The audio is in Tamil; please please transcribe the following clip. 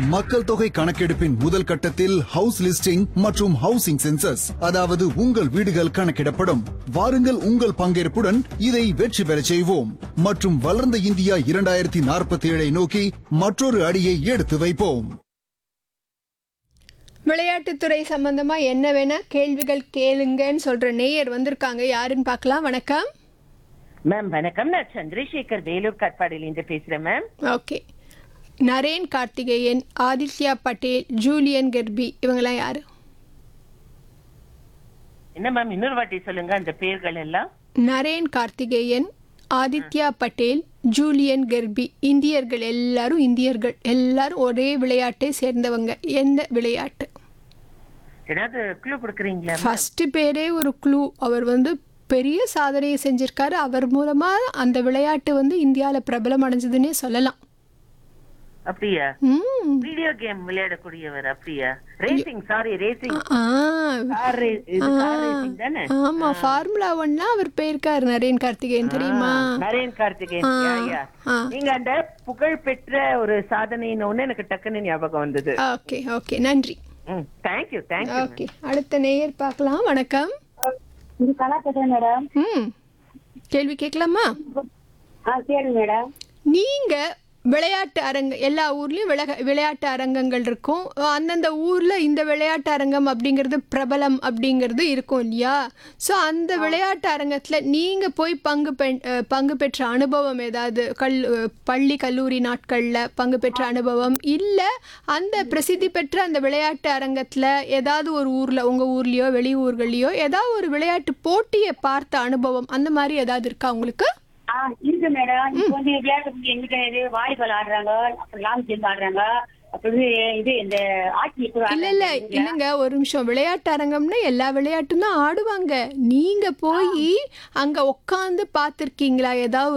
மக்கள் தொகை கணக்கெடுப்பின் முதல் கட்டத்தில் ஹவுஸ் லிஸ்டிங் மற்றும் ஹவுசிங் சென்சஸ் அதாவது உங்கள் வீடுகள் கணக்கிடப்படும் வாருங்கள் உங்கள் பங்கேற்புடன் இதை வெற்றி பெறச் செய்வோம் மற்றும் வளர்ந்த இந்தியா இரண்டாயிரத்தி நாற்பத்தி ஏழை நோக்கி மற்றொரு அடியை எடுத்து வைப்போம் விளையாட்டுத்துறை சம்பந்தமா என்ன வேணா கேள்விகள் கேளுங்கன்னு சொல்ற நேயர் வந்திருக்காங்க யாருன்னு பார்க்கலாம் வணக்கம் மேம் வணக்கம் நான் சந்திரசேகர் வேலூர் காட்பாடியிலிருந்து பேசுறேன் ma'am okay Naren Karthikeyan Aditya Patel Julian Kirby இவங்கெல்லாம் யாரு என்ன மேம் இன்னொரு வாட்டி சொல்லுங்க அந்த பேர்கள் எல்லாம் நரேன் கார்த்திகேயன் ஆதித்யா பட்டேல் ஜூலியன் கெர்பி இந்தியர்கள் எல்லாரும் இந்தியர்கள் எல்லாரும் ஒரே விளையாட்டை சேர்ந்தவங்க எந்த விளையாட்டு ஏதாவது க்ளூ கொடுக்குறீங்களா ma'am? ஃபர்ஸ்ட் பேரே ஒரு க்ளூ அவர் வந்து பெரிய சாதனையை செஞ்சிருக்காரு அவர் மூலமா அந்த விளையாட்டு வந்து இந்தியால பிரபலம் அடைஞ்சதுன்னே சொல்லலாம் அப்படியா ம் வீடியோ கேம் விளையாடக்கூடியவர் அப்படியா ரேசிங் சாரி ரேசிங் ஆ கார் இது கார் ரேசிங் தானே ஆமா ஃபார்முலா ஒன்லாம் அவர் போயிருக்காரு நரேன் கார்த்திகேயன் தெரியுமா நரேன் கார்த்திகேயன் ஆ, யா, யா. ஆ. நீங்க அந்த புகழ் பெற்ற ஒரு சாதனைன்னு ஒண்ணு எனக்கு டக்குன்னு ஞாபகம் வந்தது ஓகே ஓகே நன்றி ம் தேங்க்யூ தேங்க்யூ ஓகே அடுத்த நேயர் பார்க்கலாம் வணக்கம் இது கலா பேசுறேன் மேடம் ம் கேள்வி கேட்கலாமா ஆ சரி மேடம் நீங்க விளையாட்டு அரங்க எல்லா ஊர்லயும் விளையா விளையாட்டு அரங்கங்கள் இருக்கும் அந்தந்த ஊர்ல இந்த விளையாட்டு அரங்கம் அப்படிங்கிறது பிரபலம் அப்படிங்கிறது இருக்கும் இல்லையா ஸோ அந்த விளையாட்டு அரங்கத்துல நீங்க போய் பங்கு பெ- அஹ் பங்கு பெற்ற அனுபவம் ஏதாவது கல் அஹ் பள்ளி கல்லூரி நாட்கள்ல பங்கு பெற்ற அனுபவம் இல்ல அந்த பிரசித்தி பெற்ற அந்த விளையாட்டு அரங்கத்துல ஏதாவது ஒரு ஊர்ல உங்க ஊர்லயோ வெளியூர்கள்லயோ ஏதாவது ஒரு விளையாட்டு போட்டியை பார்த்த அனுபவம் அந்த மாதிரி ஏதாவது இருக்கா உங்களுக்கு ஆ இருக்கு மேடம் இப்போ வந்து விளையாட்டு எங்கிட்ட இது வாலிபால் ஆடுறாங்க அப்புறம் லாங் ஜம்ப் ஆடுறாங்க அப்புறம் இது இது இந்த ஆட்சி இப்போ இல்ல இல்ல இல்லங்க ஒரு நிமிஷம் விளையாட்டு அரங்கம்னா எல்லா விளையாட்டும் தான் ஆடுவாங்க நீங்க போய் அங்க உட்காந்து பார்த்திருக்கீங்களா ஏதாவது